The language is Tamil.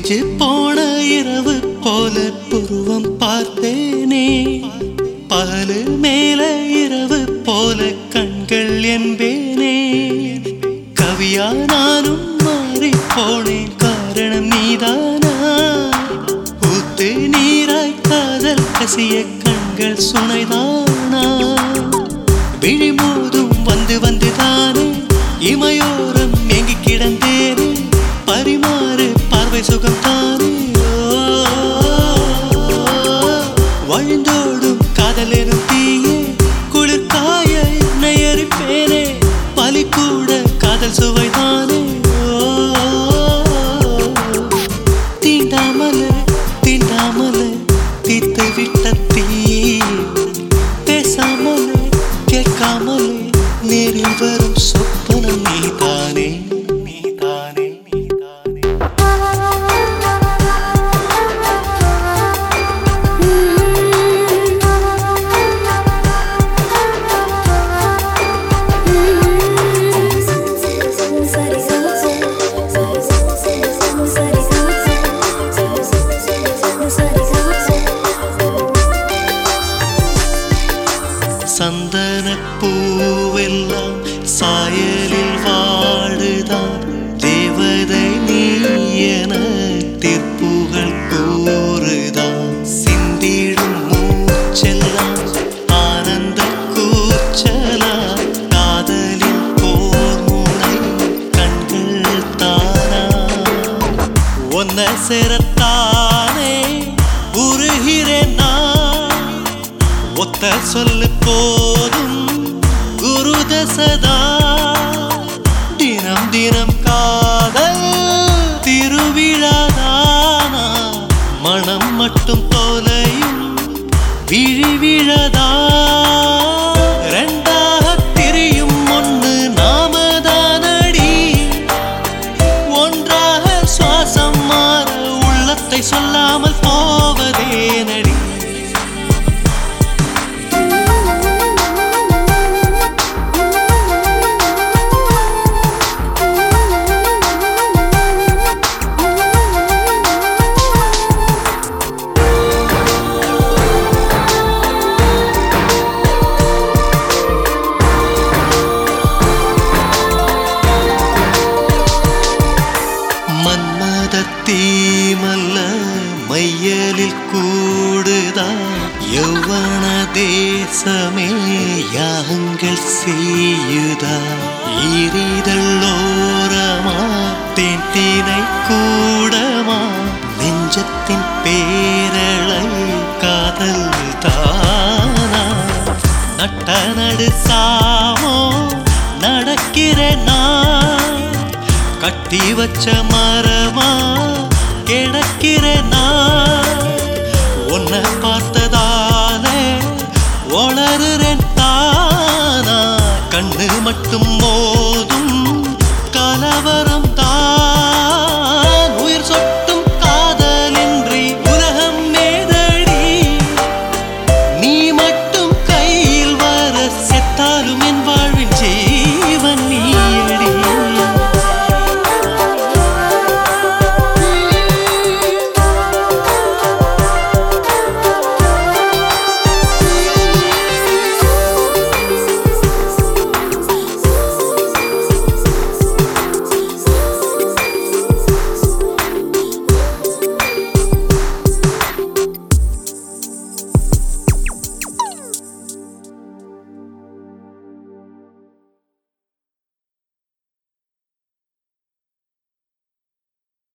பிரிஞ்சு போன இரவு போல புருவம் பார்த்தேனே பகலு மேல இரவு போல கண்கள் என்பேனே கவியா நானும் மாறி போனேன் காரணம் நீதானா ஊத்து நீராய் காதல் கசிய கண்கள் சுனைதானா விழிமோதும் வந்து வந்து தானே இமையோரம் எங்கி கிடந்தேனே பரிமாறு பார்வை சுகம் தானே வழிந்தோடும் காதலெனும் தீயே குளிர் காய என்னை எரிப்பேனே பலி கூட காதல் சுவைதானே தீண்டாமலே தீண்டாமலே தீத்து விட்ட தீ பேசாமலே கேட்காமலே நேரில் வரும் சொப்பனம் நீதானே நீதானே நீதானே சந்தன பூவெல்லாம் சாயலில் வாடுதான் தேவதை நீ என தீர்ப்புகள் கூறுதான் சிந்திடும் மூச்செல்லாம் ஆனந்த கூச்சலா காதலின் போர் முனை கண்கள் தானா ஒன்ன சேரத்தானே உருகிறேன் நான் ஒத்த சொல்லு போதும் குரு தசதா தினம் தினம் காதல் திருவிழாதானா மனம் மட்டும் தொலையும் விழி விழதா ரெண்டாக திரியும் ஒன்று நாமதானடி ஒன்றாக சுவாசம் மாற உள்ளத்தை சொல்லாமல் போவதே நடி மன்மத தீமல்ல மையலில் கூடுதா யௌவன தேசமே யாங்கள் செய்யுதா ஈரிதள்ளோரமா தேன் தீனை கூடமா நெஞ்சத்தின் பேரலை காதல் தானா நட்ட நடு சாமோ நடக்கிறேன் நான் கட்டி வச்ச மரமா கிடக்கிறேன்